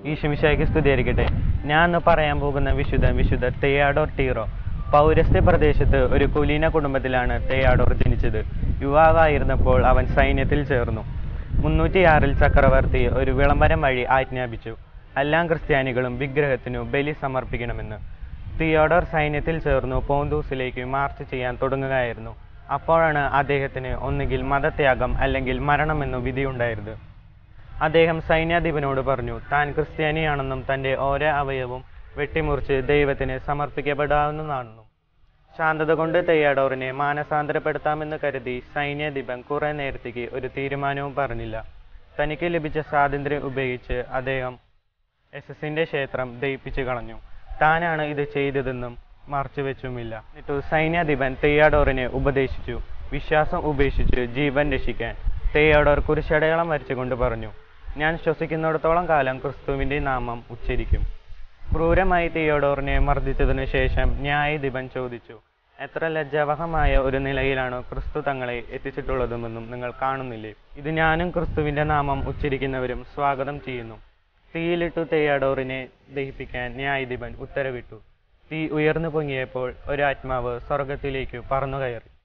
ഈശുമിശായ്ക്ക് സ്തുതിയായിരിക്കട്ടെ ഞാൻ ഇന്ന് പറയാൻ പോകുന്ന വിശുദ്ധ വിശുദ്ധ തെയ്യാഡോർ ടീറോ പൗരസ്ത്യ പ്രദേശത്ത് ഒരു കുലീന കുടുംബത്തിലാണ് തെയ്യാഡോർ ജനിച്ചത് യുവാവായിരുന്നപ്പോൾ അവൻ സൈന്യത്തിൽ ചേർന്നു മുന്നൂറ്റിയാറിൽ ചക്രവർത്തി ഒരു വിളംബരം വഴി ആജ്ഞാപിച്ചു എല്ലാ ക്രിസ്ത്യാനികളും വിഗ്രഹത്തിനു ബലി സമർപ്പിക്കണമെന്ന് തിയോഡോർ സൈന്യത്തിൽ ചേർന്നു പോന്തൂസിലേക്ക് മാർച്ച് ചെയ്യാൻ തുടങ്ങുകയായിരുന്നു അപ്പോഴാണ് അദ്ദേഹത്തിന് ഒന്നുകിൽ മതത്യാഗം അല്ലെങ്കിൽ മരണമെന്നു വിധിയുണ്ടായത് അദ്ദേഹം സൈന്യാധിപനോട് പറഞ്ഞു താൻ ക്രിസ്ത്യാനിയാണെന്നും തൻ്റെ ഓരോ അവയവും വെട്ടിമുറിച്ച് ദൈവത്തിന് സമർപ്പിക്കപ്പെടാവുന്നതാണെന്നും ശാന്തത കൊണ്ട് തെയ്യാഡോറിനെ മാനസാന്തരപ്പെടുത്താമെന്ന് കരുതി സൈന്യാധിപൻ കുറെ നേരത്തേക്ക് ഒരു തീരുമാനവും പറഞ്ഞില്ല തനിക്ക് ലഭിച്ച സ്വാതന്ത്ര്യം ഉപയോഗിച്ച് അദ്ദേഹം എസ് എസിന്റെ ക്ഷേത്രം ദയിപ്പിച്ചു കളഞ്ഞു താനാണ് ഇത് ചെയ്തതെന്നും മറച്ചുവെച്ചുമില്ല എന്നിട്ടു സൈന്യാധിപൻ തെയ്യാഡോറിനെ ഉപദേശിച്ചു വിശ്വാസം ഉപേക്ഷിച്ച് ജീവൻ രക്ഷിക്കാൻ തെയ്യാഡോർ കുരിശടയാളം വരച്ചുകൊണ്ട് പറഞ്ഞു ഞാൻ ശ്വസിക്കുന്നിടത്തോളം കാലം ക്രിസ്തുവിന്റെ നാമം ഉച്ചരിക്കും ക്രൂരമായി തിയോഡോറിനെ മർദ്ദിച്ചതിനു ശേഷം ന്യായാധിപൻ ചോദിച്ചു എത്ര ലജ്ജാവഹമായ ഒരു നിലയിലാണ് ക്രിസ്തു തങ്ങളെ എത്തിച്ചിട്ടുള്ളതെന്നും നിങ്ങൾ കാണുന്നില്ലേ ഇത് ഞാനും ക്രിസ്തുവിന്റെ നാമം ഉച്ചരിക്കുന്നവരും സ്വാഗതം ചെയ്യുന്നു തീയിലിട്ടു തെയ്യാഡോറിനെ ദഹിപ്പിക്കാൻ ന്യായാധിപൻ ഉത്തരവിട്ടു തീ ഉയർന്നു പൊങ്ങിയപ്പോൾ ഒരു ആത്മാവ് സ്വർഗത്തിലേക്ക് പറന്നു കയറി